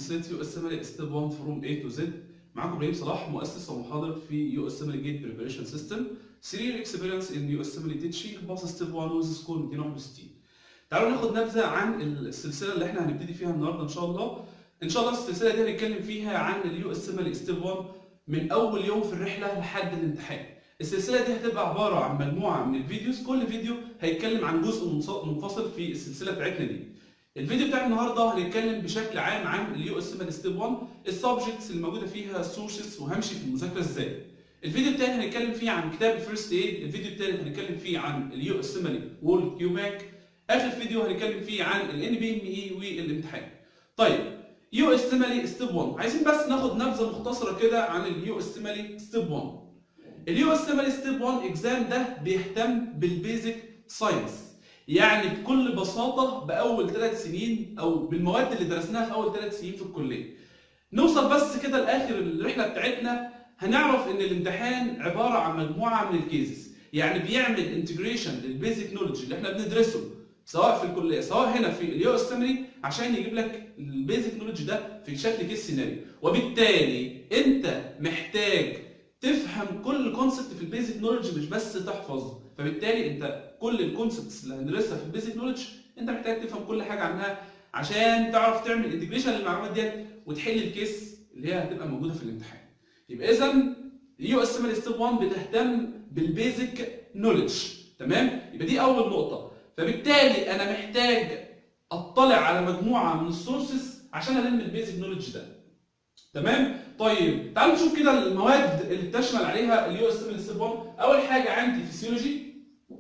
سلسله يو اس ام ستيب 1 فروم A تو Z معاكم ابراهيم صلاح مؤسس ومحاضر في يو اس ام جيت بريبريشن سيستم 3 اكسبيرينس ان يو اس ام تيتشنج باص ستيب 1 ويز سكور 261 تعالوا ناخد نبذه عن السلسله اللي احنا هنبتدي فيها النهارده ان شاء الله ان شاء الله السلسله دي هنتكلم فيها عن اليو اس ام ستيب 1 من اول يوم في الرحله لحد الامتحان السلسله دي هتبقى عباره عن مجموعه من الفيديوز كل فيديو هيتكلم عن جزء منفصل في السلسله بتاعتنا دي الفيديو بتاع النهارده هنتكلم بشكل عام عن اليو اس ام ستيب 1 السبجكتس اللي موجوده فيها السورسز وهمشي في المذاكره ازاي الفيديو الثاني هنتكلم فيه عن كتاب الفيرست ايد الفيديو الثالث هنتكلم فيه عن اليو اس ام وورلد كيو باك اخر فيديو هنتكلم فيه عن الان بي ام اي والامتحان طيب يو اس ام ستيب 1 عايزين بس ناخد نبذه مختصره كده عن اليو اس ام ستيب 1 اليو اس ام ستيب 1 اكزام ده بيهتم بالبيزك ساينس يعني بكل بساطه باول ثلاث سنين او بالمواد اللي درسناها في اول ثلاث سنين في الكليه نوصل بس كده لاخر الرحله بتاعتنا هنعرف ان الامتحان عباره عن مجموعه من الكيسز يعني بيعمل انتجريشن للبيزك نولج اللي احنا بندرسه سواء في الكليه سواء هنا في اليو استمري عشان يجيب لك البيزك نولج ده في شكل كيس سيناريو وبالتالي انت محتاج تفهم كل كونسبت في البيزك نولج مش بس تحفظ فبالتالي انت كل الكونسبتس اللي هندرسها في البيزك نولج انت محتاج تفهم كل حاجه عنها عشان تعرف تعمل انتجريشن للمعلومات ديت وتحل الكيس اللي هي هتبقى موجوده في الامتحان يبقى اذا اليو اس ام ستيب 1 بتهتم بالبيزك نولج تمام يبقى دي اول نقطه فبالتالي انا محتاج اطلع على مجموعه من السورسز عشان الم البيزك نولج ده تمام طيب تعالوا نشوف كده المواد اللي بتشمل عليها اليو اس ام ستيب 1 اول حاجه عندي فيسيولوجي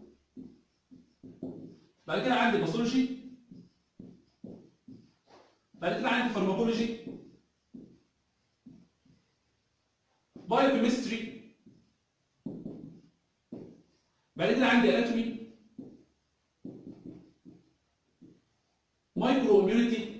بعد كده عندي باثولوجي بعد كده عندي فارماكولوجي بايوكيمستري بعد كده عندي اناتومي مايكرو اميونيتي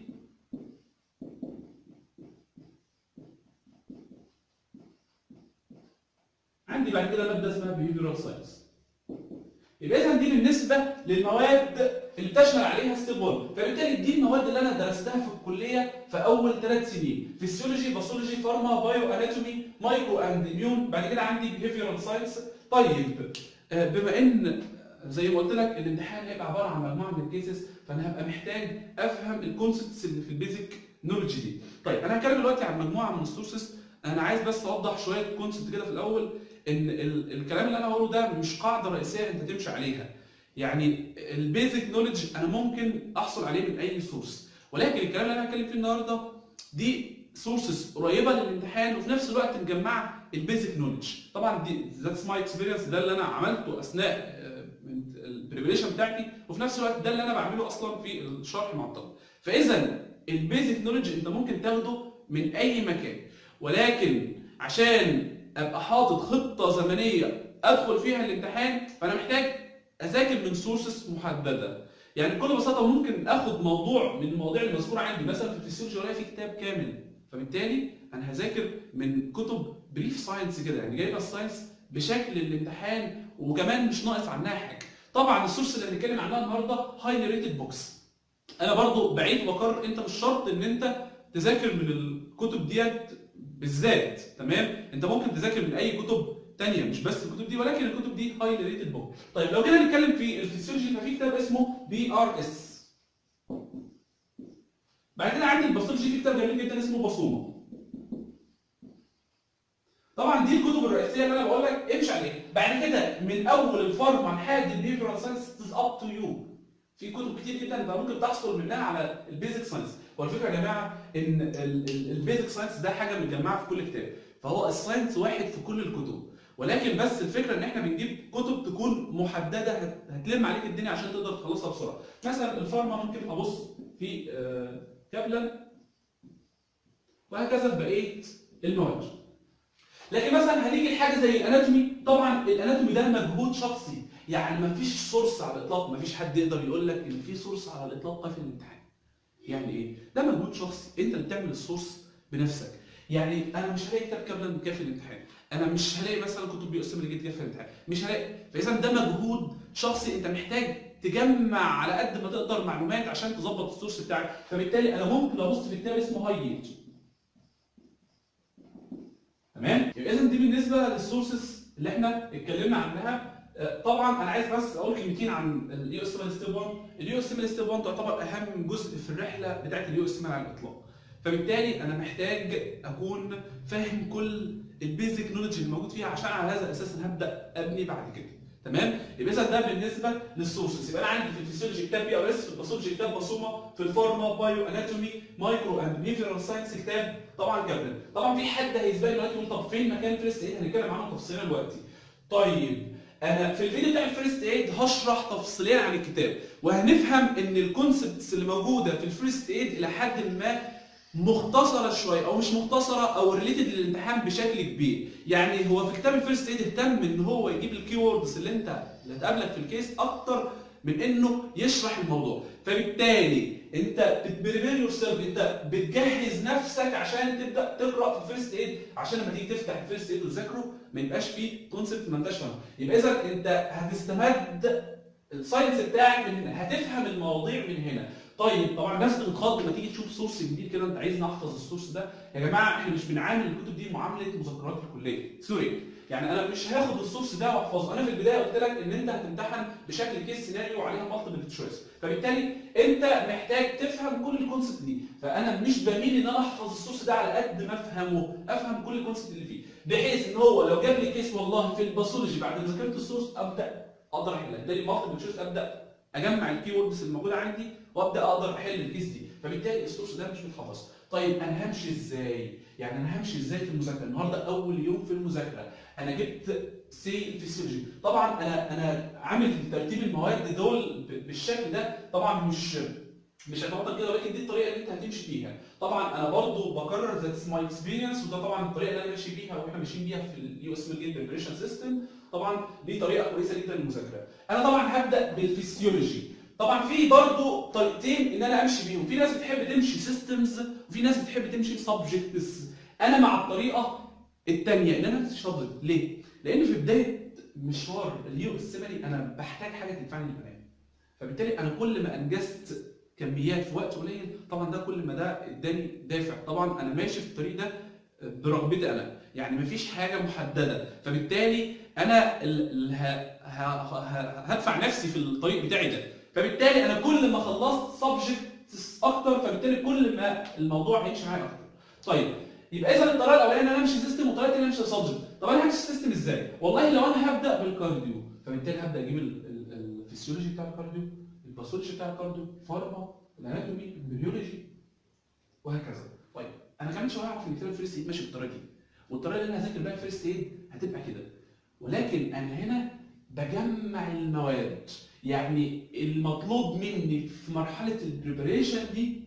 عندي بعد كده ماده اسمها بيهيفيرال ساينس يبقى اذا دي بالنسبه للمواد اللي بتشمل عليها ستيب 1 فبالتالي دي المواد اللي انا درستها في الكليه في اول ثلاث سنين فيسيولوجي باثولوجي فارما بايو اناتومي مايكرو اند اميون بعد كده عندي بيهيفيرال ساينس طيب بما ان زي ما قلت لك الامتحان هيبقى عباره عن مجموعه من الكيسز فانا هبقى محتاج افهم الكونسبتس اللي في البيزك نولج دي طيب انا هتكلم دلوقتي عن مجموعه من السورسز انا عايز بس اوضح شويه كونسبت كده في الاول ان الكلام اللي انا هقوله ده مش قاعده رئيسيه انت تمشي عليها يعني البيزك نولج انا ممكن احصل عليه من اي سورس ولكن الكلام اللي انا هتكلم فيه النهارده دي سورسز قريبه للامتحان وفي نفس الوقت مجمعه البيزك نولج طبعا دي ذاتس ماي اكسبيرينس ده اللي انا عملته اثناء البريبريشن بتاعتي وفي نفس الوقت ده اللي انا بعمله اصلا في الشرح مع الطلبه فاذا البيزك نولج انت ممكن تاخده من اي مكان ولكن عشان ابقى حاطط خطه زمنيه ادخل فيها الامتحان فانا محتاج اذاكر من سورسز محدده يعني بكل بساطه ممكن اخد موضوع من المواضيع المذكوره عندي مثلا في الفسيولوجي الاقي في كتاب كامل فبالتالي انا هذاكر من كتب بريف ساينس كده يعني جايبه الساينس بشكل الامتحان وكمان مش ناقص عنها حاجه طبعا السورس اللي هنتكلم عنها النهارده هايلي ريتد بوكس انا برضو بعيد واكرر انت مش شرط ان انت تذاكر من الكتب ديت بالذات تمام انت ممكن تذاكر من اي كتب تانية مش بس الكتب دي ولكن الكتب دي هايلي ريتد بوك طيب لو كده نتكلم في الفسيولوجي ففي كتاب اسمه بي ار اس بعد كده عندي الباثولوجي في كتاب جميل جدا اسمه بصومه طبعا دي الكتب الرئيسيه اللي انا بقول لك امشي عليها بعد كده من اول الفارما لحد البيهيفيرال ساينس از اب تو يو في كتب كتير جدا انت ممكن تحصل منها على البيزك ساينس والفكره يا جماعه ان البيزك ساينس ده حاجه متجمعه في كل كتاب فهو الساينس واحد في كل الكتب ولكن بس الفكره ان احنا بنجيب كتب تكون محدده هتلم عليك الدنيا عشان تقدر تخلصها بسرعه مثلا الفارما ممكن ابص في كابلن وهكذا في بقيه المواد لكن مثلا هنيجي لحاجه زي الاناتومي طبعا الاناتومي ده مجهود شخصي يعني مفيش سورس على الاطلاق مفيش حد يقدر يقول لك ان في سورس على الاطلاق في الامتحان يعني ايه ده مجهود شخصي انت اللي بتعمل السورس بنفسك يعني انا مش هلاقي كتاب كامل كافي الامتحان انا مش هلاقي مثلا كتب بيقسم لي جيت كافي الامتحان مش هلاقي فاذا ده مجهود شخصي انت محتاج تجمع على قد ما تقدر معلومات عشان تظبط السورس بتاعك فبالتالي انا ممكن ابص في كتاب اسمه هاي يلد تمام يبقى اذا دي بالنسبه للسورسز اللي احنا اتكلمنا عنها آه، طبعا انا عايز بس اقول كلمتين عن اليو اس ام ستيب 1 اليو اس ام ستيب 1 تعتبر اهم جزء في الرحله بتاعت اليو اس ام على الاطلاق فبالتالي انا محتاج اكون فاهم كل البيزك نولج اللي موجود فيها عشان على هذا الاساس انا هبدا ابني بعد كده تمام يبقى اذا ده بالنسبه للسورسز يبقى انا عندي في الفسيولوجي كتاب بي ار اس في الباثولوجي كتاب بصومه في الفارما بايو اناتومي مايكرو اند بيهيفيرال ساينس كتاب طبعا جابريل طبعا في حد هيسبق لي دلوقتي يقول طب فين مكان فيرست ايد هنتكلم عنه تفصيلا دلوقتي طيب انا في الفيديو بتاع الفيرست ايد هشرح تفصيليا عن الكتاب وهنفهم ان الكونسبتس اللي موجوده في الفيرست ايد الى حد ما مختصره شويه او مش مختصره او ريليتد للامتحان بشكل كبير يعني هو في كتاب الفيرست ايد اهتم ان هو يجيب الكي ووردز اللي انت اللي هتقابلك في الكيس اكتر من انه يشرح الموضوع فبالتالي انت بتبريبير يور سيلف انت بتجهز نفسك عشان تبدا تقرا في الفيرست ايد عشان لما تيجي تفتح الفيرست ايد وتذاكره ما يبقاش فيه كونسبت ما انتش فاهمه يبقى اذا انت هتستمد الساينس بتاعك من هنا هتفهم المواضيع من هنا طيب طبعا الناس بتتخض لما تيجي تشوف سورس جديد كده انت عايز نحفظ السورس ده يا جماعه احنا مش بنعامل الكتب دي معامله مذكرات في الكليه سوري يعني انا مش هاخد السورس ده واحفظه انا في البدايه قلت لك ان انت هتمتحن بشكل كيس سيناريو وعليها مالتيبل تشويس فبالتالي انت محتاج تفهم كل الكونسبت دي فانا مش بميل ان انا احفظ السورس ده على قد ما افهمه افهم كل الكونسبت اللي فيه بحيث ان هو لو جاب لي كيس والله في الباثولوجي بعد ما ذاكرت السورس ابدا اقدر احلها اداني مالتيبل تشويس ابدا اجمع الكي ووردز الموجوده عندي وابدا اقدر احل الكيس دي فبالتالي السورس ده مش بيتحفظ طيب انا همشي ازاي يعني انا همشي ازاي في المذاكره النهارده اول يوم في المذاكره انا جبت سي الفسيولوجي طبعا انا انا عامل ترتيب المواد دول بالشكل ده طبعا مش مش هتفضل كده ولكن دي الطريقه اللي انت هتمشي بيها طبعا انا برضو بكرر ذاتس ماي اكسبيرينس وده طبعا الطريقه اللي انا ماشي بيها واحنا ماشيين بيها في اليو اس ام جيت بريبريشن سيستم طبعا دي طريقه كويسه جدا للمذاكره انا طبعا هبدا بالفسيولوجي طبعا في برضو طريقتين ان انا امشي بيهم في ناس بتحب تمشي سيستمز وفي ناس بتحب تمشي سبجكتس انا مع الطريقه الثانيه ان انا امشي سبجكت ليه لان في بدايه مشوار اليو السمري انا بحتاج حاجه تنفعني للبنات فبالتالي انا كل ما انجزت كميات في وقت قليل طبعا ده كل ما ده اداني دافع طبعا انا ماشي في الطريق ده برغبتي انا يعني مفيش حاجه محدده فبالتالي انا ال- ه- ه- ه- هدفع نفسي في الطريق بتاعي ده فبالتالي انا كل ما خلصت سبجكت اكتر فبالتالي كل ما الموضوع هيمشي معايا اكتر طيب يبقى اذا الطريقه الاولانيه ان انا امشي سيستم والطريقه الثانيه امشي سبجكت طب انا همشي سيستم ازاي والله لو انا هبدا بالكارديو فبالتالي هبدا اجيب ال- ال- الفسيولوجي بتاع الكارديو الباثولوجي بتاع الكارديو فارما الاناتومي البيولوجي وهكذا طيب انا كمان شويه هعرف ان كتاب الفيرست ايد ماشي بالطريقه دي والطريقه اللي انا هذاكر بيها الفيرست ايد هتبقى كده ولكن انا هنا بجمع المواد يعني المطلوب مني في مرحله البريبريشن دي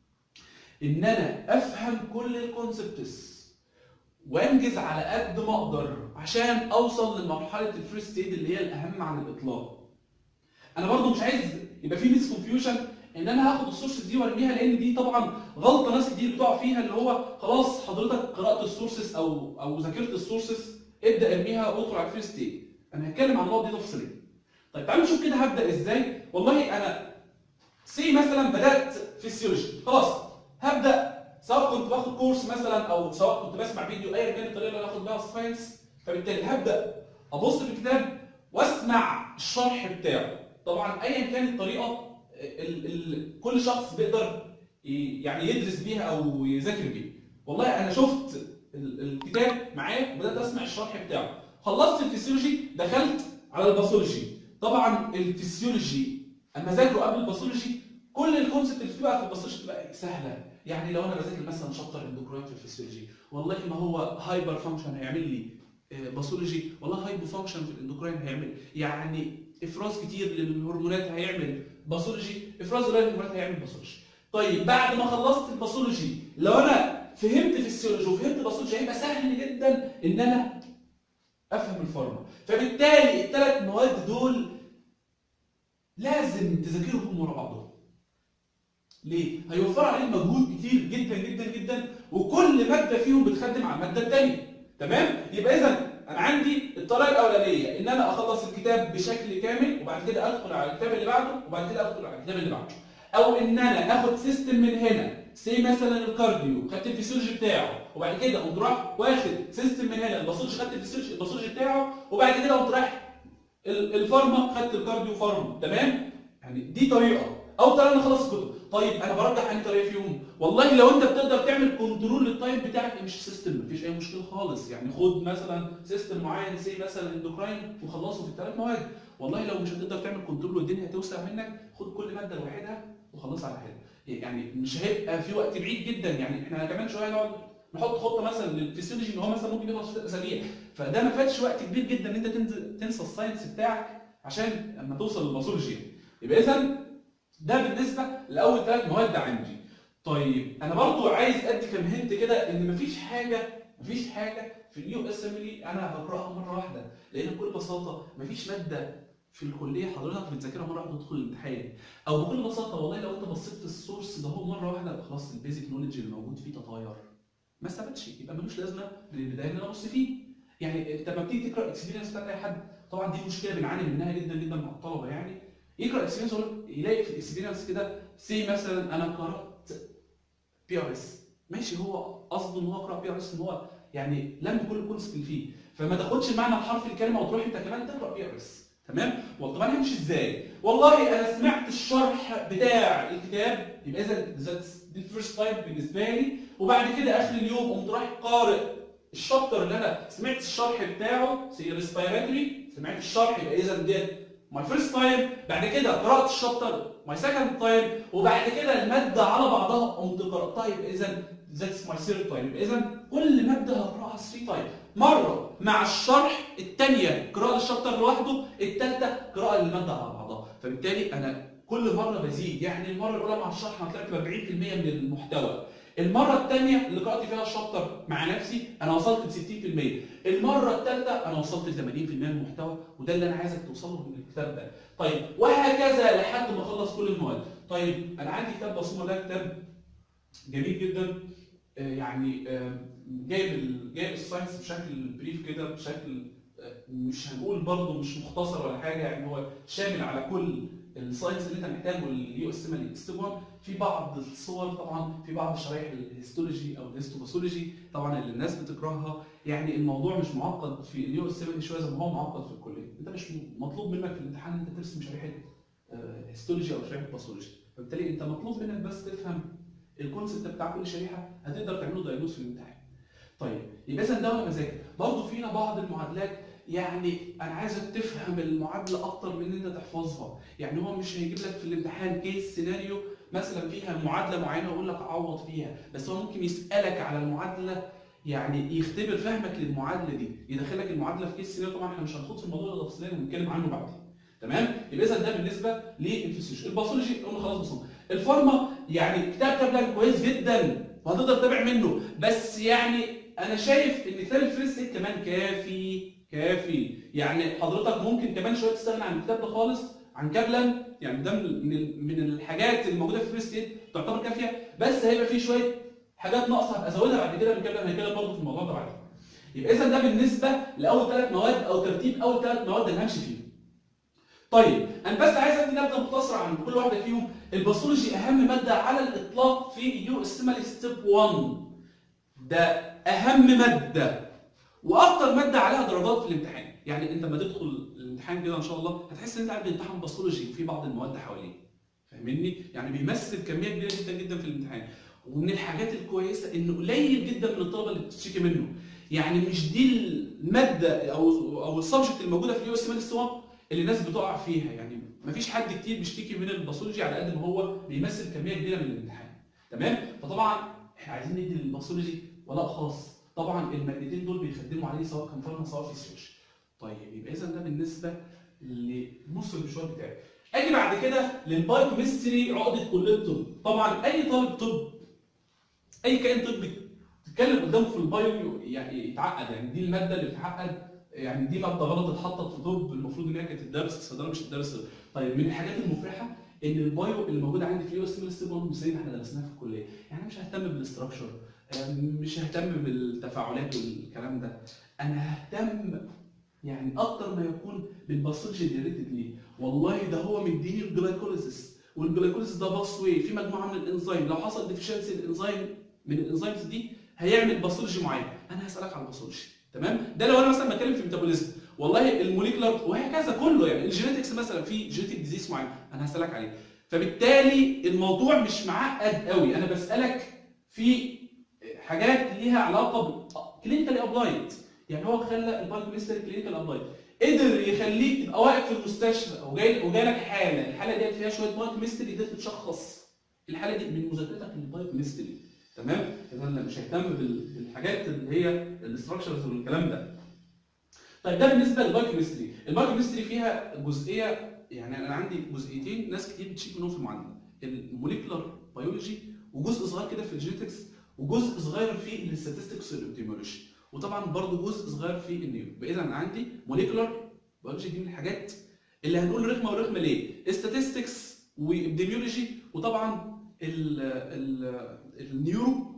ان انا افهم كل الكونسبتس وانجز على قد ما اقدر عشان اوصل لمرحله الفيرست ايد اللي هي الاهم عن الاطلاق انا برضو مش عايز يبقى في ميس كونفيوجن ان انا هاخد السورسز دي وارميها لان دي طبعا غلطه ناس كتير بتقع فيها اللي هو خلاص حضرتك قرات السورسز او او ذاكرت السورسز ابدا ارميها وادخل على الفيرست ايد انا هتكلم عن النقط دي تفصيليا طيب تعالوا نشوف كده هبدا ازاي والله انا سي مثلا بدات فيسيولوجي خلاص هبدا سواء كنت باخد كورس مثلا او سواء كنت بسمع فيديو ايا كانت الطريقه اللي انا اخد بيها الساينس فبالتالي هبدا ابص في الكتاب واسمع الشرح بتاعه طبعا ايا كانت الطريقه ال ال كل شخص بيقدر ي- يعني يدرس بيها او يذاكر بيها والله انا شفت ال- الكتاب معايا وبدات اسمع الشرح بتاعه خلصت الفسيولوجي دخلت على الباثولوجي طبعا الفسيولوجي اما ذاكره قبل الباثولوجي كل الكونسبت اللي بتبقى في الباثولوجي بتبقى سهله يعني لو انا بذاكر مثلا شابتر اندوكراين في الفسيولوجي والله ما هو هايبر فانكشن هيعمل لي آه، باثولوجي والله هايبو فانكشن في الاندوكراين هيعمل يعني افراز كتير للهرمونات هيعمل باثولوجي افراز قليل للهرمونات هيعمل باثولوجي طيب بعد ما خلصت الباثولوجي لو انا فهمت فيسيولوجي وفهمت باثولوجي هيبقى سهل جدا ان انا افهم الفارما فبالتالي الثلاث مواد دول لازم تذاكرهم ورا بعضهم ليه؟ هيوفر عليك مجهود كتير جدا جدا جدا وكل ماده فيهم بتخدم على الماده الثانيه تمام؟ يبقى اذا انا عندي الطريقه الاولانيه ان انا اخلص الكتاب بشكل كامل وبعد كده ادخل على الكتاب اللي بعده وبعد كده ادخل على الكتاب اللي بعده او ان انا اخد سيستم من هنا سي مثلا الكارديو خدت الفسيولوجي بتاعه وبعد كده قمت رايح واخد سيستم من هنا الباثولوجي خدت الفسيولوجي الباثولوجي بتاعه وبعد كده قمت رايح ال- الفارما خدت الكارديو فارما تمام يعني دي طريقه او طريقه انا خلاص الكتب طيب انا برجح انهي طريقه فيهم والله لو انت بتقدر تعمل كنترول للتايب بتاعك مش سيستم مفيش اي مشكله خالص يعني خد مثلا سيستم معين زي مثلا اندوكراين وخلصه في الثلاث مواد والله لو مش هتقدر تعمل كنترول والدنيا هتوسع منك خد كل ماده لوحدها وخلصها على حده يعني مش هيبقى في وقت بعيد جدا يعني احنا كمان شويه نقعد نحط خطه مثلا للفسيولوجي ان هو مثلا ممكن يخلص في ثلاث اسابيع فده ما فاتش وقت كبير جدا ان انت تنزل تنسى الساينس بتاعك عشان لما توصل للباثولوجي يبقى اذا ده بالنسبه لاول ثلاث مواد عندي طيب انا برضو عايز ادي كام هنت كده ان مفيش حاجه مفيش حاجه في اليو اس ام انا هقراها مره واحده لان بكل بساطه مفيش ماده في الكليه حضرتك بتذاكرها مره واحده تدخل الامتحان او بكل بساطه والله لو انت بصيت السورس ده هو مره واحده خلاص البيزك نولج اللي موجود فيه تطاير ما استفادش يبقى ملوش لازمه من البدايه ان انا ابص فيه يعني انت لما بتيجي تقرا اكسبيرينس بتاعت اي حد طبعا دي مشكله بنعاني منها جدا جدا مع الطلبه يعني يقرا اكسبيرينس يلاقي في الاكسبيرينس كده سي مثلا انا قرات بي ار اس ماشي هو قصده ان هو قرا بي ار اس ان هو يعني لم كل الكونسبت اللي فيه فما تاخدش معنى الحرف الكلمه وتروح انت كمان تقرا بي ار اس تمام طب انا همشي ازاي والله انا سمعت الشرح بتاع الكتاب يبقى اذا دي الفيرست تايم بالنسبه لي وبعد كده اخر اليوم قمت رايح قارئ الشابتر اللي انا سمعت الشرح بتاعه سي ريسبيراتوري سمعت الشرح يبقى اذا ديت ماي فيرست تايم بعد كده قرات الشابتر ماي سكند تايم وبعد كده الماده على بعضها قمت قراتها يبقى اذا ذاتس ماي ثيرد تايم يبقى اذا كل ماده هقراها 3 تايم مره مع الشرح الثانيه قراءه للشابتر لوحده الثالثه قراءه للماده على بعضها فبالتالي انا كل مره بزيد يعني المره الاولى مع الشرح انا طلعت ب 40% من المحتوى المرة الثانية اللي قرأت فيها الشابتر مع نفسي أنا وصلت ل 60%، المرة الثالثة أنا وصلت ل 80% من المحتوى وده اللي أنا عايزك توصل له من الكتاب ده. طيب وهكذا لحد ما أخلص كل المواد. طيب أنا عندي كتاب بصمة ده كتاب جميل جدا آه، يعني آه، جايب ال- جايب الساينس بشكل بريف كده بشكل آه، مش هنقول برضه مش مختصر ولا حاجه يعني هو شامل على كل الساينس اللي انت محتاجه اليو اس ام ستيب 1 في بعض الصور طبعا في بعض شرايح الهيستولوجي او الهيستوباثولوجي طبعا اللي الناس بتكرهها يعني الموضوع مش معقد في اليو اس ام شويه زي ما هو معقد في الكليه انت مش مطلوب منك في الامتحان ان انت ترسم شريحه هيستولوجي او شريحه باثولوجي فبالتالي انت مطلوب منك بس تفهم الكونسيبت بتاع كل شريحه هتقدر تعمله دايجنوز في الامتحان طيب يبقى اذا ده وانا بذاكر برضه فينا بعض المعادلات يعني انا عايزك تفهم المعادله اكتر من ان انت تحفظها يعني هو مش هيجيب لك في الامتحان كيس سيناريو مثلا فيها معادله معينه ويقول لك عوض فيها بس هو ممكن يسالك على المعادله يعني يختبر فهمك للمعادله دي يدخلك المعادله في كيس سيناريو طبعا احنا مش هنخوض في الموضوع ده تفصيليا ونتكلم عنه بعدين تمام يبقى اذا ده بالنسبه للفسيولوجي الباثولوجي قلنا خلاص بصمه الفارما يعني كتاب كابلان كويس جدا وهتقدر تتابع منه بس يعني انا شايف ان كتاب الفيرست ايد كمان كافي كافي يعني حضرتك ممكن كمان شويه تستغنى عن الكتاب ده خالص عن كابلان يعني ده من من من الحاجات اللي موجوده في الفيرست ايد تعتبر كافيه بس هيبقى فيه شويه حاجات ناقصه هبقى ازودها بعد كده من كابلان هنتكلم برضه في الموضوع ده بعدين يبقى اذا ده بالنسبه لاول ثلاث مواد او ترتيب اول ثلاث مواد اللي همشي فيهم طيب انا بس عايز ادي نبذه مختصره عن كل واحده فيهم الباثولوجي اهم ماده على الاطلاق في يو اسمها ستيب 1 ده اهم ماده واكتر ماده عليها درجات في الامتحان يعني انت لما تدخل الامتحان كده ان شاء الله هتحس ان انت قاعد بتمتحن باثولوجي وفي بعض المواد حواليه فاهمني يعني بيمثل كميه كبيره جدا جدا في الامتحان ومن الحاجات الكويسه انه قليل جدا من الطلبه اللي بتشتكي منه يعني مش دي الماده او او السبجكت الموجوده في اليو اس ام اللي الناس بتقع فيها يعني مفيش حد كتير بيشتكي من الباثولوجي على قد ما هو بيمثل كميه كبيره من الامتحان تمام فطبعا احنا عايزين ندي للباثولوجي ولاء خاص طبعا المادتين دول بيخدموا عليه سواء كان فارما سواء فيسيولوجي طيب يبقى اذا ده بالنسبه لنص المشوار بتاعي اجي بعد كده للبايوكيمستري عقده كليه الطب طبعا اي طالب طب اي كائن طبي تتكلم قدامه في البايو يعني يتعقد يعني دي الماده اللي بتتعقد يعني دي ماده غلط اتحطت في طب المفروض ان هي كانت تدرس الصيدله مش تدرس طيب من الحاجات المفرحه ان البايو اللي موجود عندي في يو اس ام ستيب 1 مثالين احنا درسناها في الكليه يعني أنا مش ههتم بالاستراكشر مش ههتم بالتفاعلات والكلام ده انا ههتم يعني اكتر ما يكون بالباثولوجي ريليتد ليه والله ده هو مديني الجلايكوليسيس والجلايكوليسيس ده باس واي في مجموعه من الانزيم لو حصل ديفشنسي الانزيم من الانزيمز دي هيعمل باثولوجي معين انا هسالك على الباثولوجي تمام ده لو انا مثلا بتكلم في ميتابوليزم والله الموليكولار وهكذا كله يعني الجينيتكس مثلا في جينيتك ديزيز معين انا هسالك عليه فبالتالي الموضوع مش معقد قوي انا بسالك في حاجات ليها علاقه كلينيكال ابلايد يعني هو خلى البايوكيمستري كلينيكال ابلايد قدر يخليك تبقى واقف في المستشفى وجاي وجاي لك حاله الحاله ديت فيها شويه بايوكيمستري قدرت تشخص الحاله دي من مذاكرتك للبايوكيمستري تمام انا مش ههتم بال- بالحاجات اللي هي الاستراكشرز والكلام ده طيب ده بالنسبه للبايوكيمستري البايوكيمستري فيها جزئيه يعني انا عندي جزئيتين ناس كتير بتشيك منهم في المعادله الموليكولار بيولوجي وجزء صغير كده في الجينيتكس وجزء صغير في الاستاتستكس والابتيمولوجي وطبعا برضه جزء صغير في النيو اذا انا عندي موليكولار بيولوجي دي من الحاجات اللي هنقول رخمه ورخمه ليه استاتستكس وابديميولوجي وطبعا ال ال النيورو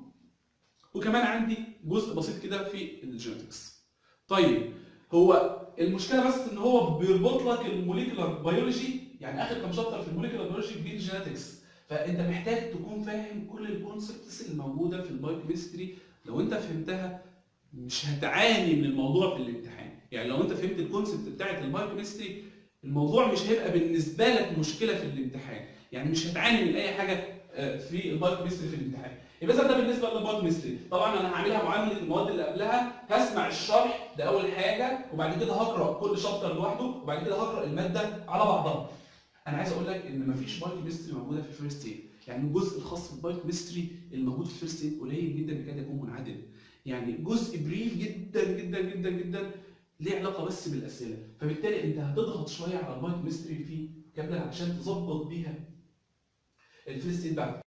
وكمان عندي جزء بسيط كده في الجينيتكس طيب هو المشكله بس ان هو بيربط لك الموليكولار بيولوجي يعني اخر كام شابتر في الموليكولار بيولوجي بالجينيتكس فانت محتاج تكون فاهم كل الكونسبتس الموجوده في البايوكيمستري لو انت فهمتها مش هتعاني من الموضوع في الامتحان يعني لو انت فهمت الكونسبت بتاعت البايوكيمستري الموضوع مش هيبقى بالنسبه لك مشكله في الامتحان يعني مش هتعاني من اي حاجه آه، في البايوكيمستري في الامتحان يبقى إذا ده بالنسبه للبايوكيمستري طبعا انا هعملها معامله المواد اللي قبلها هسمع الشرح ده اول حاجه وبعد كده هقرا كل شابتر لوحده وبعد كده هقرا الماده على بعضها انا عايز اقول لك ان مفيش بايوكيمستري موجوده في فيرست ايد يعني الجزء الخاص بالبايوكيمستري الموجود في فيرست ايد قليل جدا يكاد يكون منعدم يعني جزء بريف جدا جدا جدا جدا ليه علاقه بس بالاسئله فبالتالي انت هتضغط شويه على البايوكيمستري في كامله عشان تظبط بيها الفيرست ايد بعد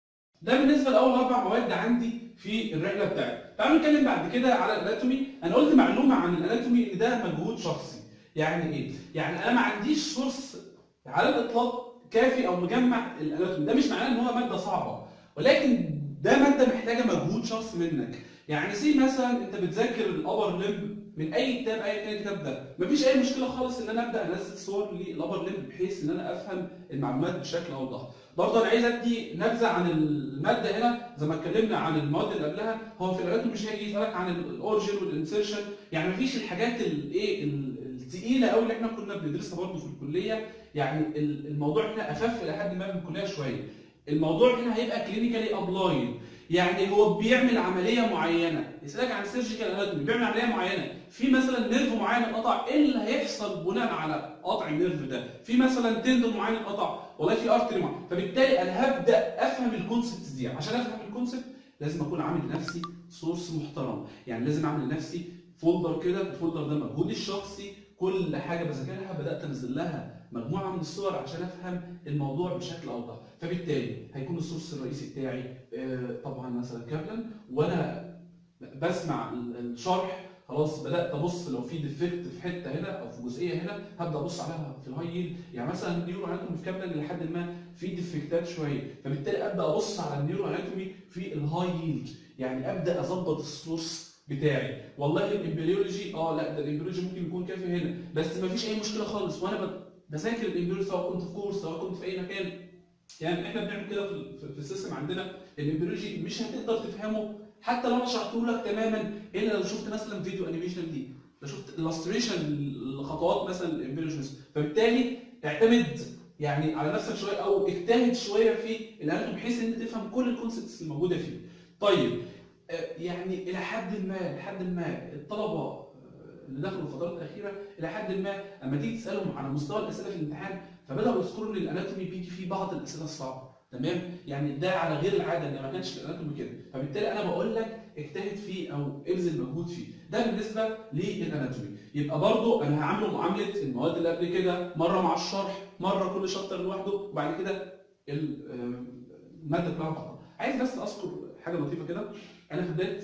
ده بالنسبه لاول اربع مواد عندي في الرحله بتاعتي تعالوا نتكلم بعد كده على الاناتومي انا قلت معلومه عن الاناتومي ان ده مجهود شخصي يعني ايه يعني انا ما عنديش سورس على الاطلاق كافي او مجمع الاناتومي ده مش معناه ان هو ماده صعبه ولكن ده ماده محتاجه مجهود شخصي منك يعني سي مثلا انت بتذاكر الابر ليمب من اي كتاب اي كان الكتاب ده مفيش اي مشكله خالص ان انا ابدا انزل صور للابر ليمب بحيث ان انا افهم المعلومات بشكل اوضح برضه انا عايز ادي نبذه عن الماده هنا زي ما اتكلمنا عن المواد اللي قبلها هو في الاناتومي مش هيجي يسالك عن الاورجن والانسيرشن يعني مفيش الحاجات الايه الثقيله قوي اللي احنا كنا بندرسها برضه في الكليه يعني الموضوع هنا اخف الى حد ما من الكليه شويه الموضوع هنا هيبقى كلينيكالي ابلايد يعني هو بيعمل عمليه معينه يسالك عن سيرجيكال اناتومي بيعمل عمليه معينه في مثلا نيرف معين اتقطع ايه اللي هيحصل بناء على قطع النيرف ده في مثلا تندون معين اتقطع والله في ارتري معين فبالتالي انا هبدا افهم الكونسبتس دي عشان افهم الكونسبت لازم اكون عامل لنفسي سورس محترم يعني لازم اعمل لنفسي فولدر كده الفولدر ده مجهودي الشخصي كل حاجه بذاكرها بدات انزل لها مجموعه من الصور عشان افهم الموضوع بشكل اوضح فبالتالي هيكون السورس الرئيسي بتاعي آه، طبعا مثلا كابلن وانا بسمع الشرح خلاص بدات ابص لو في ديفكت في حته هنا او في جزئيه هنا هبدا ابص عليها في الهاي ييلد يعني مثلا النيورو اناتومي في كابلن لحد ما في ديفكتات شويه فبالتالي ابدا ابص على النيورو اناتومي في الهاي ييلد يعني ابدا اظبط السورس بتاعي والله الامبريولوجي اه لا ده الامبريولوجي ممكن يكون كافي هنا بس ما فيش اي مشكله خالص وانا ب- بذاكر الامبريولوجي سواء كنت في كورس سواء كنت في اي مكان يعني احنا بنعمل كده في, في, في السيستم عندنا الامبريولوجي مش هتقدر تفهمه حتى لو انا شرحته لك تماما الا لو شفت مثلا فيديو انيميشن دي لو شفت الستريشن لخطوات مثلا الامبريولوجي فبالتالي اعتمد يعني على نفسك شويه او اجتهد شويه في الاناتومي بحيث ان انت تفهم كل الكونسبتس الموجوده فيه. طيب آه، يعني الى حد ما لحد ما الطلبه آه، اللي دخلوا الفترات الاخيره الى حد ما اما تيجي تسالهم على مستوى الاسئله في الامتحان فبداوا يذكروا ان الاناتومي بيجي فيه بعض الاسئله الصعبه تمام يعني ده على غير العاده ان ما كانش في الاناتومي كده فبالتالي انا بقول لك اجتهد فيه او ابذل مجهود فيه ده بالنسبه للاناتومي يبقى برضو انا هعامله معامله المواد اللي قبل كده مره مع الشرح مره كل شابتر لوحده وبعد كده ال- آه، الماده كلها على بعضها عايز بس اذكر حاجه لطيفه كده انا في بدايه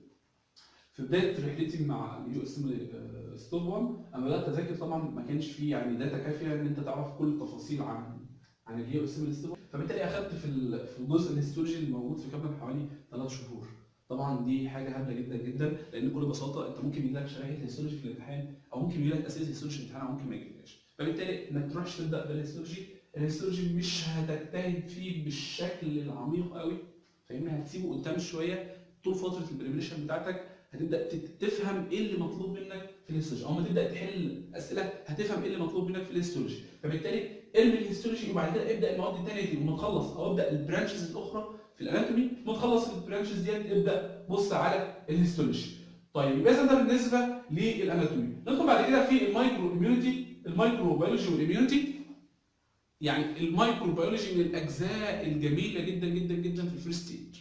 في بدايه رحلتي مع اليو اس ام ستوب 1 انا بدات اذاكر طبعا ما كانش فيه يعني داتا كافيه ان انت تعرف كل التفاصيل عن عن اليو اس ام ستوب فبالتالي اخذت في ال- في الجزء الهيستولوجي الموجود في كابلن حوالي ثلاث شهور طبعا دي حاجه هبله جدا جدا لان بكل بساطه انت ممكن يجي لك شريحه هيستولوجي في الامتحان او ممكن يجي لك اسئله هيستولوجي في الامتحان او ممكن ما يجيلكش فبالتالي انك تروحش تبدا بالهيستولوجي الهيستولوجي مش هتجتهد فيه بالشكل العميق قوي فاهمني هتسيبه قدام شويه طول فتره البريبريشن بتاعتك هتبدا تت- تفهم ايه اللي مطلوب منك في الهيستولوجي او ما تبدا تحل اسئله هتفهم ايه اللي مطلوب منك في الهيستولوجي فبالتالي ارمي الهيستولوجي وبعد كده ابدا المواد الثانيه دي وما تخلص او ابدا البرانشز الاخرى في الاناتومي ما تخلص البرانشز ديت ابدا بص على الهيستولوجي طيب يبقى إذا ده بالنسبه للاناتومي ندخل بعد كده في المايكرو اميونيتي المايكرو بيولوجي والاميونيتي يعني المايكرو بيولوجي من الاجزاء الجميله جدا جدا جدا في الفيرست ستيج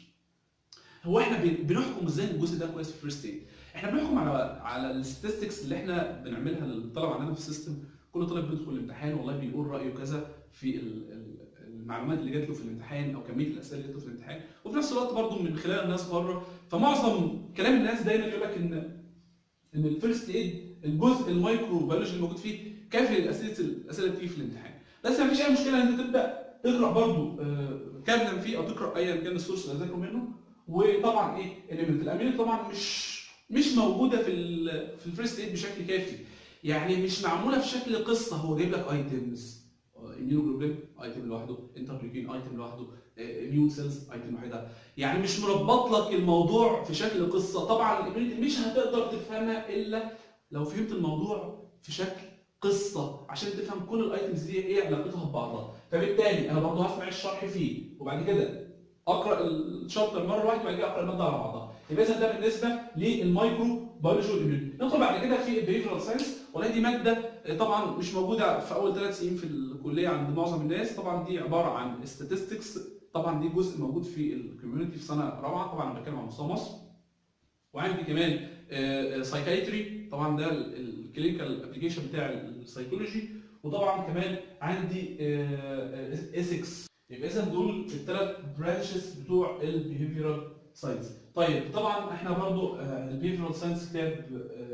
هو احنا بن- بنحكم ازاي إن الجزء ده كويس في الفيرست ستيج احنا بنحكم على على الستاتستكس اللي احنا بنعملها للطلبه عندنا في السيستم كل طالب بيدخل الامتحان والله بيقول رايه كذا في ال- ال- المعلومات اللي جات له في الامتحان او كميه الاسئله اللي جات له في الامتحان وفي نفس الوقت برضه من خلال الناس بره فمعظم كلام الناس دايما يقول لك ان ان الفيرست ايد الجزء المايكرو بيولوجي اللي موجود فيه كافي للاسئله الاسئله اللي بتيجي في الامتحان بس ما فيش اي مشكله ان انت تبدا تقرا برضه آه، كاملا فيه او تقرا ايا كان السورس اللي هتذاكره منه وطبعا ايه الاميونيتي الاميونيتي طبعا مش مش موجوده في ال في الفيرست ايد بشكل كافي يعني مش معموله في شكل قصه هو جايب لك ايتمز اميونوجلوبين ايتم لوحده انترليوكين ايتم لوحده اميون سيلز ايتم لوحدها يعني مش مربط لك الموضوع في شكل قصه طبعا الاميونيتي مش هتقدر تفهمها الا لو فهمت الموضوع في شكل قصه عشان تفهم كل الايتمز دي ايه علاقتها ببعضها فبالتالي انا برضه هسمع الشرح فيه وبعد كده اقرا الشابتر مره واحده وبعد كده اقرا الماده على بعضها يبقى اذا ده بالنسبه للمايكرو بيولوجي والاميونيتي ندخل بعد كده في البيهيفيرال ساينس ولا دي ماده طبعا مش موجوده في اول ثلاث سنين في الكليه عند معظم الناس طبعا دي عباره عن statistics طبعا دي جزء موجود في الكوميونتي في سنه رابعه طبعا انا بتكلم عن مستوى مصر وعندي كمان سايكايتري طبعا ده الكلينيكال ابلكيشن بتاع السايكولوجي وطبعا كمان عندي اسكس يبقى اذا دول الثلاث برانشز بتوع البيهيفيرال ساينس طيب طبعا احنا برضو البيهيفيرال ساينس كتاب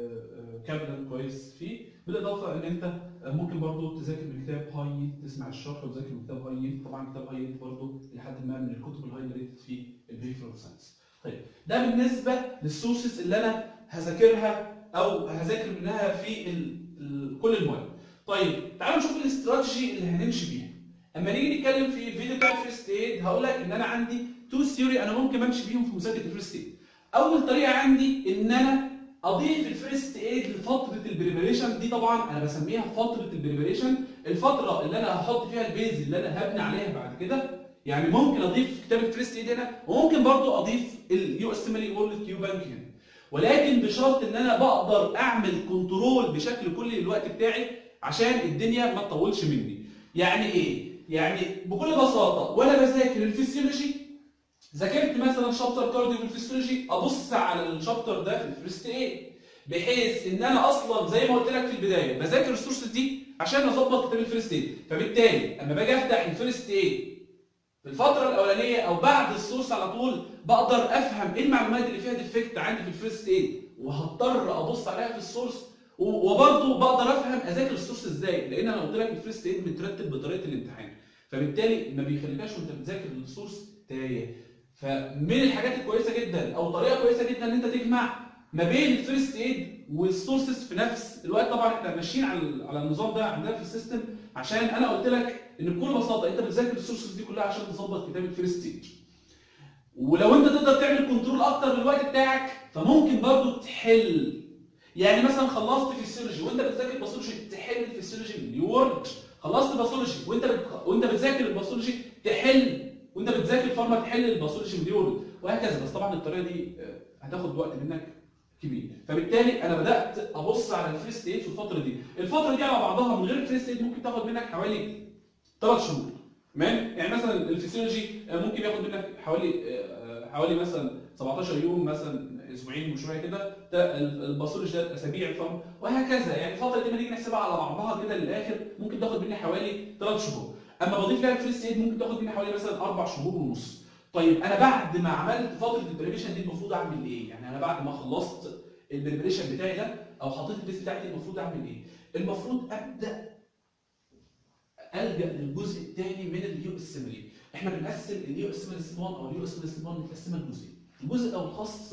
كامل كويس فيه بالاضافه ان انت ممكن برضو تذاكر من كتاب هاي تسمع الشرح وتذاكر من كتاب هاي طبعا كتاب هاي برضو لحد ما من الكتب الهاي ريتد في البيهيفيرال ساينس طيب ده بالنسبه للسورسز اللي انا هذاكرها او هذاكر منها في ال ال كل المواد طيب تعالوا نشوف الاستراتيجي اللي هنمشي بيها اما نيجي نتكلم في الفيديو بتاع الفيرست ايد هقول لك ان انا عندي تو ثيوري انا ممكن امشي بيهم في مذاكره الفيرست ايد اول طريقه عندي ان انا اضيف الفيرست ايد لفتره البريبريشن دي طبعا انا بسميها فتره البريبريشن الفتره اللي انا هحط فيها البيز اللي انا هبني عليها بعد كده يعني ممكن اضيف كتاب الفيرست ايد هنا وممكن برضو اضيف اليو اس مالي وورلد كيو بانك هنا ولكن بشرط ان انا بقدر اعمل كنترول بشكل كلي للوقت بتاعي عشان الدنيا ما تطولش مني يعني ايه يعني بكل بساطه وانا بذاكر الفسيولوجي ذاكرت مثلا شابتر كارديو والفسيولوجي ابص على الشابتر ده في الفيرست ايد بحيث ان انا اصلا زي ما قلت لك في البدايه بذاكر السورس دي عشان اظبط كتاب الفيرست ايد فبالتالي اما باجي افتح الفيرست ايد في الفتره الاولانيه او بعد السورس على طول بقدر افهم ايه المعلومات اللي فيها ديفكت عندي في الفيرست ايد وهضطر ابص عليها في السورس وبرضه بقدر افهم اذاكر السورس ازاي لان انا قلت لك الفيرست ايد مترتب بطريقه الامتحان فبالتالي ما بيخليكش وانت بتذاكر السورس تايه فمن الحاجات الكويسه جدا او طريقه كويسه جدا ان انت تجمع ما بين الفيرست ايد والسورسز في نفس الوقت طبعا احنا ماشيين على على النظام ده عندنا في السيستم عشان انا قلت لك ان بكل بساطه انت بتذاكر السورسز دي كلها عشان تظبط كتاب الفيرست ايد ولو انت تقدر تعمل كنترول اكتر للوقت بتاعك فممكن برضو تحل يعني مثلا خلصت فيسيولوجي وانت بتذاكر باثولوجي تحل الفيسيولوجي من وورد خلصت باثولوجي وانت بت... وانت بتذاكر الباثولوجي تحل وانت بتذاكر فارما تحل الباثولوجي من وورد وهكذا بس طبعا الطريقه دي هتاخد وقت منك كبير فبالتالي انا بدات ابص على الفيرست ايد في الفتره دي الفتره دي على بعضها من غير الفيرست ايد ممكن تاخد منك حوالي 3 شهور تمام يعني مثلا الفسيولوجي ممكن ياخد منك حوالي حوالي مثلا 17 يوم مثلا اسبوعين وشويه كده ده الباثولوجي ده اسابيع فهم وهكذا يعني الفتره دي ما نيجي نحسبها على بعضها كده للاخر ممكن تاخد مني حوالي 3 شهور اما بضيف لها الفيرست ايد ممكن تاخد مني حوالي مثلا 4 شهور ونص طيب انا بعد ما عملت فتره البريبريشن دي المفروض اعمل ايه؟ يعني انا بعد ما خلصت البريبريشن بتاعي ده او حطيت البيس بتاعتي المفروض اعمل ايه؟ المفروض ابدا الجا للجزء الثاني من اليو اس ام احنا بنقسم اليو اس ام 1 او اليو اس ام 1 متقسمه لجزئين الجزء الاول خاص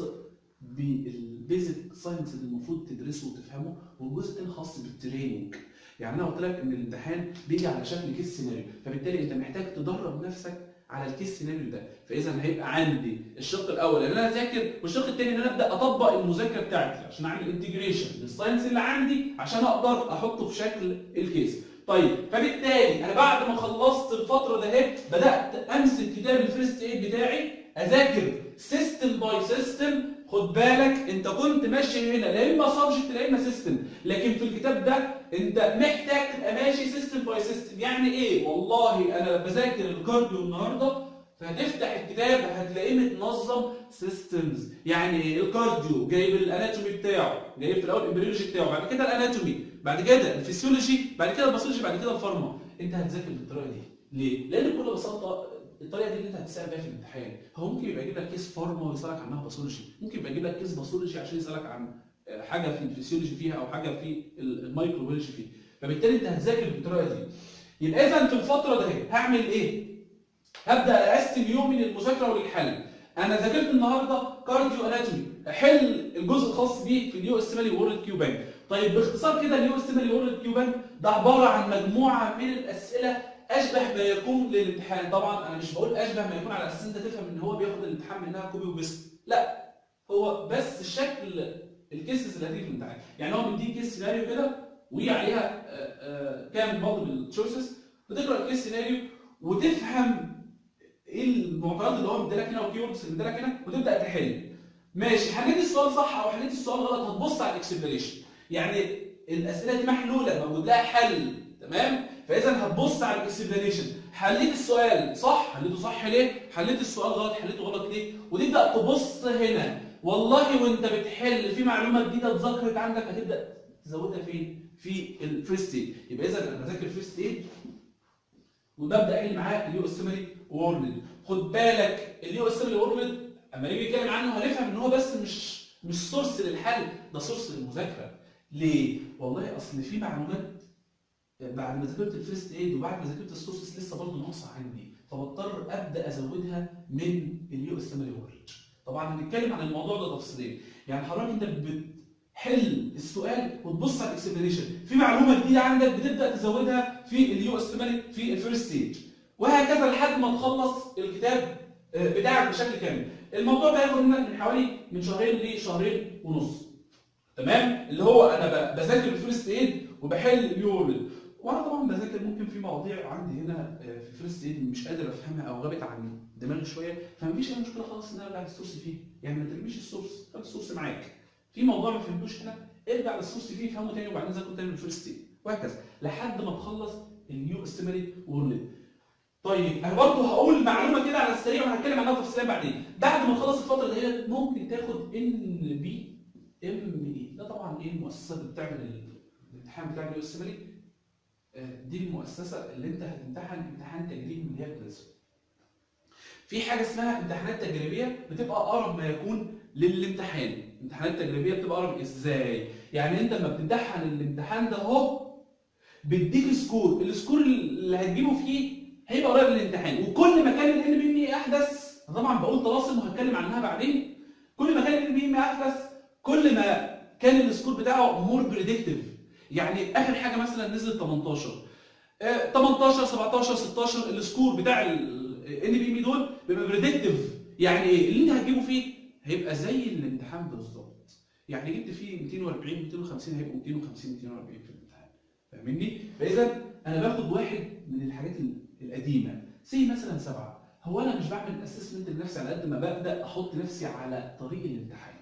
بالبيزك ساينس اللي المفروض تدرسه وتفهمه والجزء الثاني خاص بالتريننج يعني انا قلت لك ان الامتحان بيجي على شكل كيس سيناريو فبالتالي انت محتاج تدرب نفسك على الكيس سيناريو ده فاذا هيبقى عندي الشق الاول ان انا اذاكر والشق الثاني ان انا ابدا اطبق المذاكره بتاعتي عشان اعمل انتجريشن للساينس اللي عندي عشان اقدر احطه في شكل الكيس طيب فبالتالي انا بعد ما خلصت الفتره ده اهي بدات امسك كتاب الفيرست ايد بتاعي اذاكر سيستم باي سيستم خد بالك انت كنت ماشي هنا لا اما سبجكت لا اما سيستم لكن في الكتاب ده انت محتاج تبقى ماشي سيستم باي سيستم يعني ايه والله انا بذاكر الكارديو النهارده فهتفتح الكتاب هتلاقيه متنظم سيستمز يعني ايه الكارديو جايب الاناتومي بتاعه جايب في الاول الامبريولوجي بتاعه بعد كده الاناتومي بعد كده الفسيولوجي بعد كده الباثولوجي بعد كده الفارما انت هتذاكر بالطريقه دي ليه لان بكل بساطه الطريقه دي اللي انت هتسال بيها في الامتحان هو ممكن يبقى يجيب لك كيس فارما ويسالك عنها باثولوجي ممكن يبقى يجيب لك كيس باثولوجي عشان يسالك عن حاجه في الفسيولوجي فيها او حاجه في الميكروبيولوجي فيها فبالتالي انت هتذاكر بالطريقه دي يبقى اذا في الفتره دي هعمل ايه هبدا اقسم يومي للمذاكره وللحل انا ذاكرت النهارده كارديو اناتومي احل الجزء الخاص بيه في اليو اس مالي وورلد كيو بانك طيب باختصار كده اليو اس مالي وورلد كيو بانك ده عباره عن مجموعه من الاسئله اشبه ما يكون للامتحان طبعا انا مش بقول اشبه ما يكون على اساس انت تفهم ان هو بياخد الامتحان منها كوبي وبيست لا هو بس الشكل الكيسز اللي هتيجي في الامتحان يعني هو مديك كيس سيناريو كده وعليها كام مالتيبل تشويسز بتقرا الكيس سيناريو وتفهم ايه المعطيات اللي هو مديلك هنا والكيوردز اللي مديلك هنا وتبدا تحل ماشي حليت السؤال صح او حليت السؤال غلط هتبص على الاكسبلانيشن يعني الاسئله دي محلوله موجود لها حل تمام فاذا هتبص على الاكسبلانيشن حليت السؤال صح حليته صح ليه حليت السؤال غلط حليته غلط ليه وتبدا تبص هنا والله وانت بتحل في معلومه جديده اتذكرت عندك هتبدا تزودها فين في الفيرست ايد يبقى اذا انا بذاكر فيرست ايد وببدا احل معاه اليو اسمري وورلد خد بالك اليو اسمري وورلد اما نيجي نتكلم عنه هنفهم ان هو بس مش مش سورس للحل ده سورس للمذاكره ليه والله اصل في معلومات بعد ما ذاكرت الفيرست ايد وبعد ما ذاكرت السورسز لسه برضه ناقصه عندي فبضطر ابدا ازودها من اليو اسمري وورلد طبعا هنتكلم عن الموضوع ده تفصيليا يعني حضرتك انت بتحل السؤال وتبص على الاكسبلانيشن في معلومه جديده عندك بتبدا تزودها في اليو اس في الفيرست ستيج وهكذا لحد ما تخلص الكتاب بتاعك بشكل كامل الموضوع ده هياخد منك من حوالي من شهرين لشهرين ونص تمام اللي هو انا بذاكر الفيرست ايد وبحل اليورد وانا طبعا بذاكر ممكن في مواضيع عندي هنا في الفيرست ايد مش قادر افهمها او غابت عن دماغي شويه فمفيش اي مشكله خالص ان انا ارجع للسورس فيه يعني ما ترميش السورس خد السورس معاك في موضوع ما فهمتوش هنا ارجع للسورس فيه افهمه تاني وبعدين ذاكره تاني من الفيرست ايد وهكذا لحد ما تخلص النيو استيمالي وورلد طيب انا برضه هقول معلومه كده على السريع وهتكلم عنها تفصيليا بعدين بعد ما تخلص الفتره ديت ممكن تاخد ان بي ام اي ده طبعا ايه المؤسسه اللي بتعمل الامتحان بتاع النيو استيمالي دي المؤسسه اللي انت هتمتحن امتحان تجريبي من اللي هي بتدرسه في حاجه اسمها امتحانات تجريبيه بتبقى اقرب ما يكون للامتحان الامتحانات التجريبيه بتبقى اقرب ازاي يعني انت لما بتمتحن الامتحان ده اهو بيديك سكور السكور اللي هتجيبه فيه هيبقى قريب للامتحان وكل ما كان الان بي ام احدث طبعا بقول طلاسم وهتكلم عنها بعدين كل ما كان الان بي ام احدث كل ما كان السكور بتاعه مور بريدكتيف يعني اخر حاجه مثلا نزلت 18 آه 18 17 16 السكور بتاع الان بي ام دول بيبقى بريدكتيف يعني ايه اللي انت هتجيبه فيه هيبقى زي الامتحان بالظبط يعني جبت فيه 240 250 هيبقوا 250 240 في الامتحان فاهمني فاذا انا باخد واحد من الحاجات القديمه زي مثلا سبعه هو انا مش بعمل اسسمنت لنفسي على قد ما ببدا احط نفسي على طريق الامتحان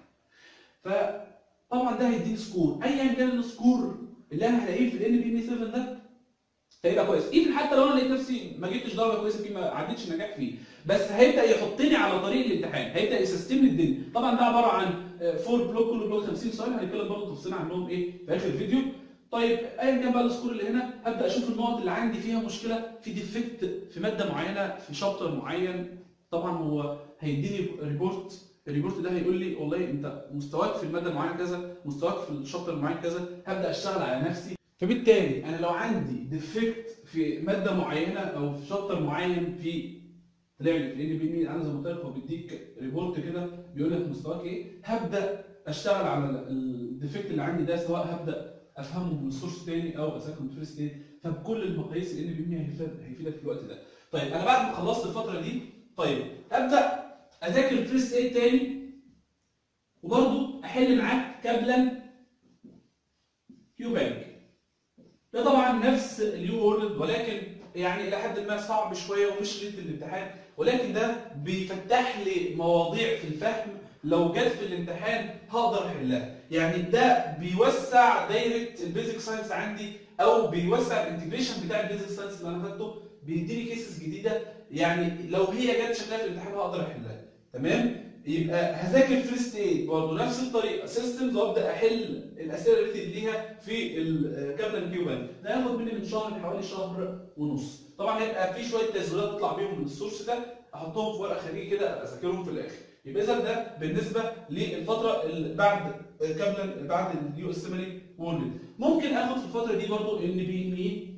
فطبعا ده هيديني سكور ايا كان السكور اللي انا هلاقيه في الان بي ام 7 ده هيبقى كويس ايفن حتى لو انا لقيت نفسي ما جبتش درجه كويسه فيه ما عدتش نجاح فيه بس هيبدا يحطني على طريق الامتحان هيبدا يسيستم لي الدنيا طبعا ده عباره عن فور بلوك كل بلوك 50 سؤال هنتكلم برضه تفصيلا عنهم ايه في اخر الفيديو طيب ايا كان بقى السكور اللي هنا هبدا اشوف النقط اللي عندي فيها مشكله في ديفكت في ماده معينه في شابتر معين طبعا هو هيديني ريبورت الريبورت ده هيقول لي والله انت مستواك في الماده المعينه كذا مستواك في الشابتر المعين كذا هبدا اشتغل على نفسي فبالتالي انا لو عندي ديفكت في ماده معينه او في شابتر معين في طلع لي في ان بي انا زي ما قلت لك هو بيديك ريبورت كده بيقول لك مستواك ايه هبدا اشتغل على الديفكت اللي عندي ده سواء هبدا افهمه من سورس تاني او اذاكره من فيرست ايد فبكل المقاييس ان بي هيفيدك في الوقت ده طيب انا بعد ما خلصت الفتره دي طيب ابدا اذاكر الفيرست ايد تاني وبرضه احل معاك كابلا كيو بانك ده طبعا نفس اليو وورلد ولكن يعني الى حد ما صعب شويه ومش ليله الامتحان ولكن ده بيفتح لي مواضيع في الفهم لو جت في الامتحان هقدر احلها يعني ده بيوسع دايره البيزك ساينس عندي او بيوسع الانتجريشن بتاع البيزك ساينس اللي انا خدته بيديني كيسز جديده يعني لو هي جت شكلها في الامتحان هقدر احلها تمام يبقى هذاكر فيرست ايد برضه نفس الطريقه سيستمز وابدا احل الاسئله اللي ليها في الكابلان كيوبان ده هياخد مني من شهر لحوالي شهر ونص طبعا هيبقى في شويه تسجيلات اطلع بيهم من السورس ده احطهم في ورقه خارجي كده اذاكرهم في الاخر يبقى اذا ده بالنسبه للفتره اللي بعد كابلان بعد اليو اس ام وورلد ممكن اخد في الفتره دي برضه ان بي ام اي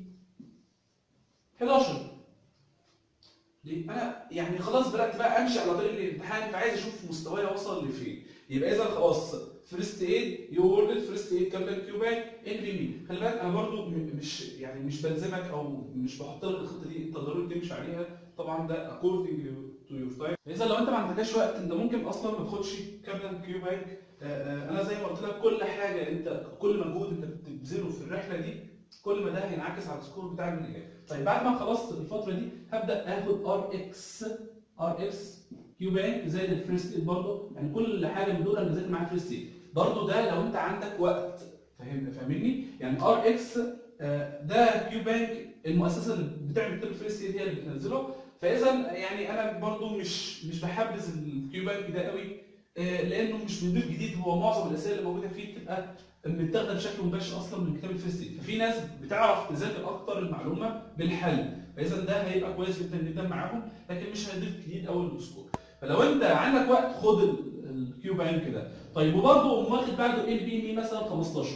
11 ليه؟ انا يعني خلاص بدات بقى امشي على طريق الامتحان فعايز اشوف مستواي وصل لفين يبقى اذا خلاص فيرست ايد يو وورلد فيرست ايد كابلان كيوباك ان بي مي خلي بالك انا برضو مش يعني مش بلزمك او مش بحط لك الخطه دي انت ضروري تمشي عليها طبعا ده اكوردنج تو يور تايم اذا لو انت ما عندكش وقت انت ممكن اصلا ما تاخدش كابلان كيوباك انا زي ما قلت لك كل حاجه انت كل مجهود انت بتبذله في الرحله دي كل ما ده هينعكس على السكور بتاعك من الاجابه طيب بعد ما خلصت الفتره دي هبدا اخد ار اكس ار اكس كيو بانك زائد الفيرست ايد برضه يعني كل حاجه من دول انا بذاكر معاها فيرست ايد برضه ده لو انت عندك وقت فاهم فاهمني يعني ار اكس ده كيو بانك المؤسسه اللي بتعمل كتاب الفيرست ايد هي اللي بتنزله فاذا يعني انا برضه مش مش بحبذ الكيو بانك ده قوي لانه مش بيضيف جديد هو معظم الاسئله اللي موجوده فيه بتبقى متاخده بشكل مباشر اصلا من كتاب الفيرست ايد ففي ناس بتعرف تذاكر اكتر المعلومه بالحل فاذا ده هيبقى كويس جدا جدا معاهم لكن مش هيضيف جديد قوي للسكور فلو انت عندك وقت خد الكيو بانك ده طيب وبرضه قوم واخد بعده ال بي مي مثلا 15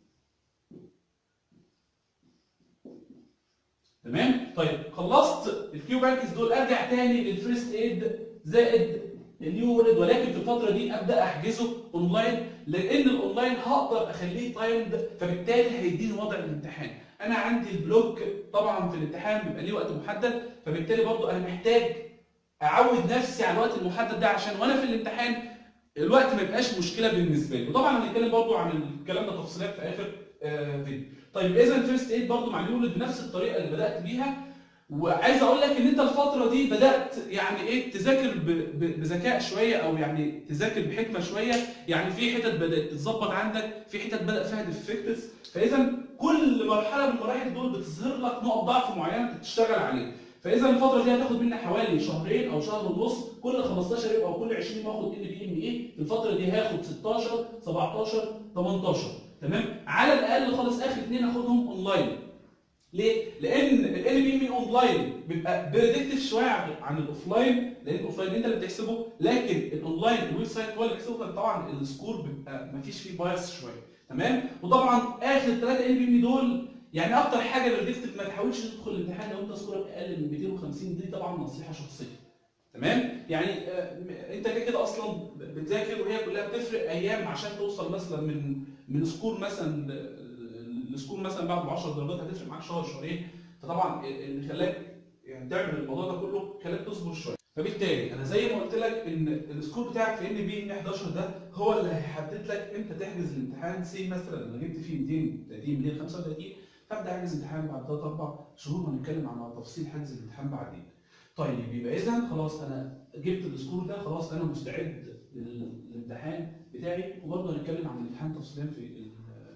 تمام طيب خلصت الكيو بانكس دول ارجع تاني للفيرست ايد زائد النيو وورلد ولكن في الفتره دي ابدا احجزه اونلاين لان الاونلاين هقدر اخليه تايمد فبالتالي هيديني وضع الامتحان انا عندي البلوك طبعا في الامتحان بيبقى ليه وقت محدد فبالتالي برضو انا محتاج اعود نفسي على الوقت المحدد ده عشان وانا في الامتحان الوقت ما يبقاش مشكله بالنسبه لي وطبعا هنتكلم برضو عن الكلام ده تفصيلات في اخر آه فيديو طيب اذا الفيرست ايد برضو مع اليولد بنفس الطريقه اللي بدات بيها وعايز اقول لك ان انت الفتره دي بدات يعني ايه تذاكر بذكاء شويه او يعني تذاكر بحكمه شويه يعني في حتت بدات تتظبط عندك في حتت بدا فيها ديفكتس فاذا كل مرحله من المراحل دول بتظهر لك نقط ضعف معينه تشتغل عليها فاذا الفتره دي هتاخد منك حوالي شهرين او شهر ونص كل 15 يوم او كل 20 يوم اخد ان بي ام ايه في الفتره دي هاخد 16 17 18 تمام على الاقل خالص اخر اثنين اخدهم اونلاين ليه؟ لان ال بي ام اونلاين بيبقى بريدكتيف شويه عن الاوفلاين لان الاوفلاين انت اللي بتحسبه لكن الاونلاين الويب سايت هو اللي بيحسبه طبعا السكور بيبقى ما فيش فيه بايس شويه تمام؟ وطبعا اخر ثلاثه ال بي ام دول يعني اكتر حاجه بريدكتيف ما تحاولش تدخل الامتحان لو انت سكورك اقل من 250 دي طبعا نصيحه شخصيه تمام؟ يعني آه انت كده كده اصلا بتذاكر وهي كلها بتفرق ايام عشان توصل مثلا من من سكور مثلا السكور مثلا بعد 10 درجات هتفرق معاك شهر شهرين فطبعا اللي خلاك يعني تعمل الموضوع ده كله خلاك تصبر شويه فبالتالي انا زي ما قلت لك ان السكور بتاعك في ان بي ان 11 ده هو اللي هيحدد لك امتى تحجز الامتحان سي مثلا انا جبت فيه 230 235 فابدا احجز امتحان بعد 3 4 شهور وهنتكلم عن تفصيل حجز الامتحان بعدين. طيب يبقى اذا خلاص انا جبت السكور ده خلاص انا مستعد للامتحان بتاعي وبرضه هنتكلم عن الامتحان تفصيليا في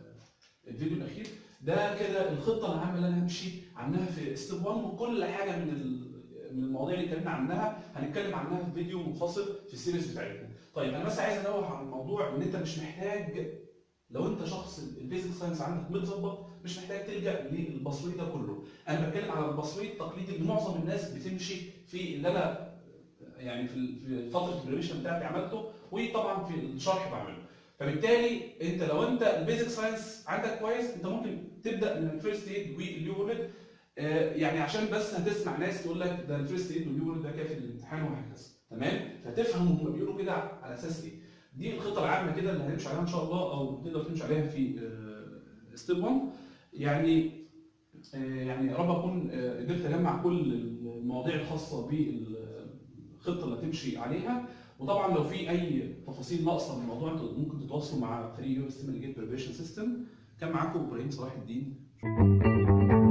الفيديو الاخير ده كده الخطه العامه اللي انا همشي عنها في ستيب 1 وكل حاجه من من المواضيع اللي اتكلمنا عنها هنتكلم عنها في فيديو منفصل في السيريز بتاعتنا. طيب انا بس عايز انوه عن الموضوع ان انت مش محتاج لو انت شخص البيزك ساينس عندك متظبط مش محتاج تلجا للبصري ده كله. انا بتكلم على البصري التقليدي اللي معظم الناس بتمشي في اللي انا يعني في فتره البريميشن بتاعتي عملته وطبعا في الشرح بعمله. فبالتالي انت لو انت البيزك ساينس عندك كويس انت ممكن تبدا من الفيرست ايد واليورد آه، يعني عشان بس هتسمع ناس تقول لك ده الفيرست ايد واليورو ده كافي للامتحان وهكذا تمام فتفهم هم بيقولوا كده على اساس ايه دي الخطه العامه كده اللي هنمشي عليها ان شاء الله او تقدر تمشي عليها في ستيب 1 يعني آه، يعني يا رب اكون آه، قدرت اجمع كل المواضيع الخاصه بالخطه اللي هتمشي عليها وطبعا لو في اي تفاصيل ناقصه من الموضوع انتوا ممكن تتواصلوا مع فريق يو اس ام جيت بريبريشن سيستم كان معاكم ابراهيم صلاح الدين